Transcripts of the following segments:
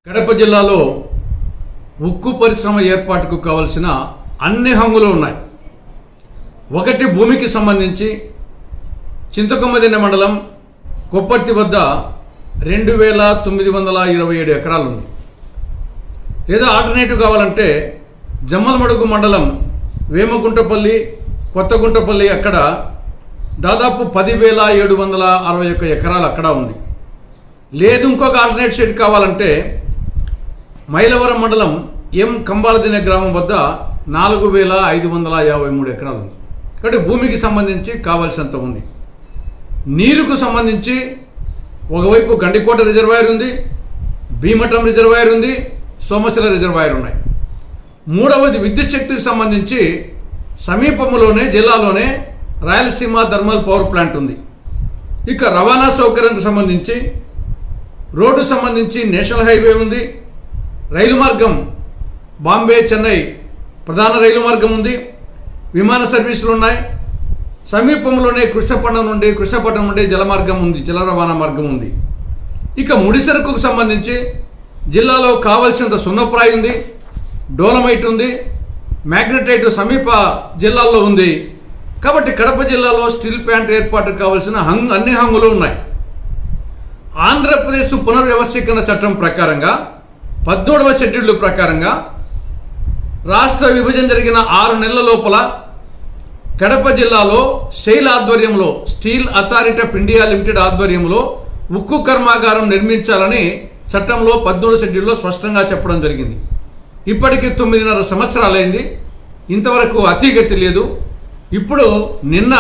కడప జిల్లాలో ఉక్కు పరిశ్రమ ఏర్పాటుకు కావలసిన అన్ని హంగులు ఉన్నాయి ఒకటి భూమికి సంబంధించి చింతకొమ్మదిన్న మండలం కొప్పర్తి వద్ద రెండు వేల తొమ్మిది వందల ఇరవై ఏడు ఎకరాలు ఉంది లేదా ఆల్టర్నేటివ్ కావాలంటే జమ్మలమడుగు మండలం వేమగుంటపల్లి కొత్తగుంటపల్లి అక్కడ దాదాపు పదివేల ఏడు వందల అరవై ఒక్క ఎకరాలు అక్కడ ఉంది లేదు ఇంకొక ఆల్టర్నేట్ సైడ్ కావాలంటే మైలవరం మండలం ఎం కంబాలదిన గ్రామం వద్ద నాలుగు వేల ఐదు వందల యాభై మూడు ఎకరాలు ఉంది కాబట్టి భూమికి సంబంధించి కావాల్సినంత ఉంది నీరుకు సంబంధించి ఒకవైపు గండికోట రిజర్వాయర్ ఉంది భీమటం రిజర్వాయర్ ఉంది సోమశిల రిజర్వాయర్ ఉన్నాయి మూడవది విద్యుత్ శక్తికి సంబంధించి సమీపంలోనే జిల్లాలోనే రాయలసీమ థర్మల్ పవర్ ప్లాంట్ ఉంది ఇక రవాణా సౌకర్యానికి సంబంధించి రోడ్డు సంబంధించి నేషనల్ హైవే ఉంది రైలు మార్గం బాంబే చెన్నై ప్రధాన రైలు మార్గం ఉంది విమాన సర్వీసులు ఉన్నాయి సమీపంలోనే కృష్ణపట్నం నుండి కృష్ణపట్నం నుండి జలమార్గం ఉంది జల రవాణా మార్గం ఉంది ఇక ముడి సరుకుకు సంబంధించి జిల్లాలో కావలసినంత సున్నప్రాయి ఉంది డోలమైట్ ఉంది మ్యాగ్నటైట్ సమీప జిల్లాల్లో ఉంది కాబట్టి కడప జిల్లాలో స్టీల్ ప్లాంట్ ఏర్పాటుకు కావలసిన హంగ్ అన్ని హంగులు ఉన్నాయి ఆంధ్రప్రదేశ్ పునర్వ్యవస్థీకరణ చట్టం ప్రకారంగా పద్దోడవ షెడ్యూల్ ప్రకారంగా రాష్ట్ర విభజన జరిగిన ఆరు నెలల లోపల కడప జిల్లాలో శైల్ ఆధ్వర్యంలో steel authority of India limited ఆధ్వర్యంలో ఉక్కు కర్మాగారం నిర్మించాలని చట్టంలో పద్దోడు షెడ్యూల్లో స్పష్టంగా చెప్పడం జరిగింది ఇప్పటికి తొమ్మిదిన్నర సంవత్సరాలైంది ఇంతవరకు అతీగతి లేదు ఇప్పుడు నిన్న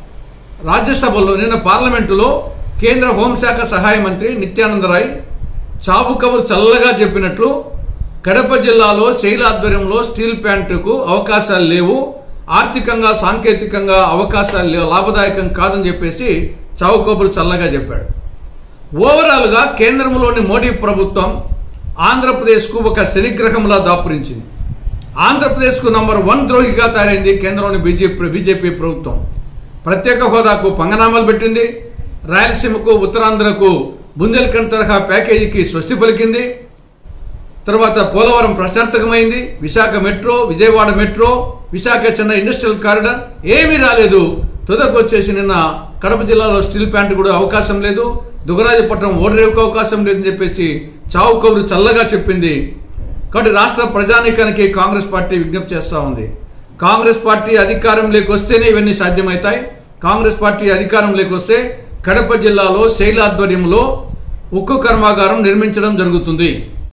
రాజ్యసభలో నిన్న పార్లమెంటులో కేంద్ర హోంశాఖ సహాయ మంత్రి నిత్యానందరాయ్ చాపు కబురు చల్లగా చెప్పినట్లు కడప జిల్లాలో శైల ఆధ్వర్యంలో స్టీల్ ప్లాంట్కు అవకాశాలు లేవు ఆర్థికంగా సాంకేతికంగా అవకాశాలు లేవు లాభదాయకం కాదని చెప్పేసి చావు కబురు చల్లగా చెప్పాడు ఓవరాల్గా కేంద్రంలోని మోడీ ప్రభుత్వం ఆంధ్రప్రదేశ్కు ఒక శనిగ్రహంలా దాపురించింది ఆంధ్రప్రదేశ్కు నంబర్ వన్ ద్రోహిగా తయారైంది కేంద్రంలోని బీజేపీ బీజేపీ ప్రభుత్వం ప్రత్యేక హోదాకు పంగనామాలు పెట్టింది రాయలసీమకు ఉత్తరాంధ్రకు బుందేల్ఖండ్ తరహా ప్యాకేజీకి స్వస్తి పలికింది తర్వాత పోలవరం ప్రశ్నార్థకమైంది Visakha metro Vijayawada metro Visakha Chennai industrial corridor ఏమీ రాలేదు తుదకు వచ్చేసి నిన్న కడప జిల్లాలో స్టీల్ ప్లాంట్ కూడా అవకాశం లేదు దుగరాజపట్నం ఓడరేవుకు అవకాశం లేదని చెప్పేసి చావు కబురు చల్లగా చెప్పింది కాబట్టి రాష్ట్ర ప్రజానీకానికి కాంగ్రెస్ పార్టీ విజ్ఞప్తి చేస్తూ ఉంది కాంగ్రెస్ పార్టీ అధికారంలోకి వస్తేనే ఇవన్నీ సాధ్యమవుతాయి కాంగ్రెస్ పార్టీ అధికారంలోకి వస్తే కడప జిల్లాలో శైలాధ్వర్యంలో ఉక్కు కర్మాగారం నిర్మించడం జరుగుతుంది